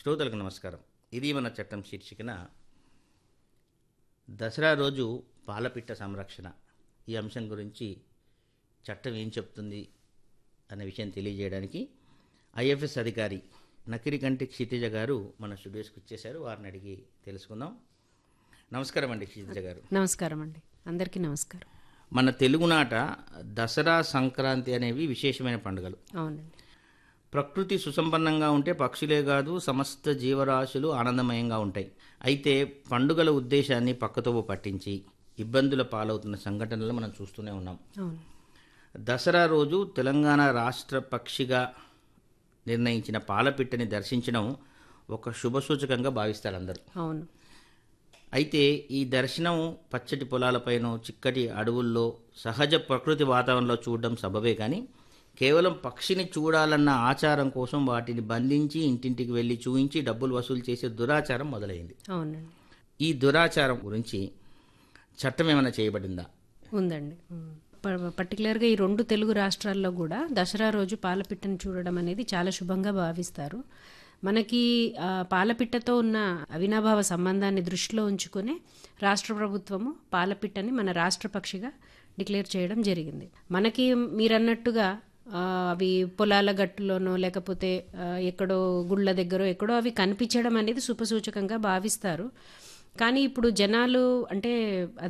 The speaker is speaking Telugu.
శ్రోతలకు నమస్కారం ఇది మన చట్టం శీర్షికన దసరా రోజు పాలపిట్ట సంరక్షణ ఈ అంశం గురించి చట్టం ఏం చెప్తుంది అనే విషయం తెలియజేయడానికి ఐఎఫ్ఎస్ అధికారి నకిరికంటి క్షితిజ గారు మన స్టూడియోస్కి వచ్చేసారు వారిని అడిగి తెలుసుకుందాం నమస్కారం అండి క్షితిజ గారు నమస్కారం అండి అందరికీ నమస్కారం మన తెలుగునాట దసరా సంక్రాంతి అనేవి విశేషమైన పండుగలు అవునండి ప్రకృతి సుసంపన్నంగా ఉంటే పక్షులే కాదు సమస్త జీవరాశులు ఆనందమయంగా ఉంటాయి అయితే పండుగల ఉద్దేశాన్ని పక్కతోవ పట్టించి ఇబ్బందుల పాలవుతున్న సంఘటనలు మనం చూస్తూనే ఉన్నాం అవును దసరా రోజు తెలంగాణ రాష్ట్ర పక్షిగా నిర్ణయించిన పాలపిట్టని దర్శించడం ఒక శుభసూచకంగా భావిస్తారు అందరూ అవును అయితే ఈ దర్శనం పచ్చటి పొలాలపైన చిక్కటి అడవుల్లో సహజ ప్రకృతి వాతావరణంలో చూడడం సబబే కానీ కేవలం పక్షిని చూడాలన్న ఆచారం కోసం వాటిని బంధించి ఇంటింటికి వెళ్ళి చూయించి డబ్బులు వసూలు చేసే దురాచారం మొదలైంది అవునండి ఈ దురాచారం గురించి చట్టం ఏమైనా చేయబడిందా ఉందండి ఉమ్. ప- పర్టికులర్గా ఈ రెండు తెలుగు రాష్ట్రాల్లో కూడా దసరా రోజు పాలపిట్టను చూడడం అనేది చాలా శుభంగా భావిస్తారు మనకి ఆ, పాలపిట్టతో ఉన్న అవినాభావ సంబంధాన్ని దృష్టిలో ఉంచుకునే రాష్ట్ర ప్రభుత్వము పాలపిట్టని మన రాష్ట్ర పక్షిగా డిక్లేర్ చేయడం జరిగింది మనకి మీరన్నట్టుగా ఆ, అవి పొలాల గట్టులోనో లేకపోతే ఆ, ఎక్కడో గుళ్ళ దగ్గర ఎక్కడో అవి కనిపించడం అనేది శుభసూచకంగా భావిస్తారు కానీ ఇప్పుడు జనాలు అంటే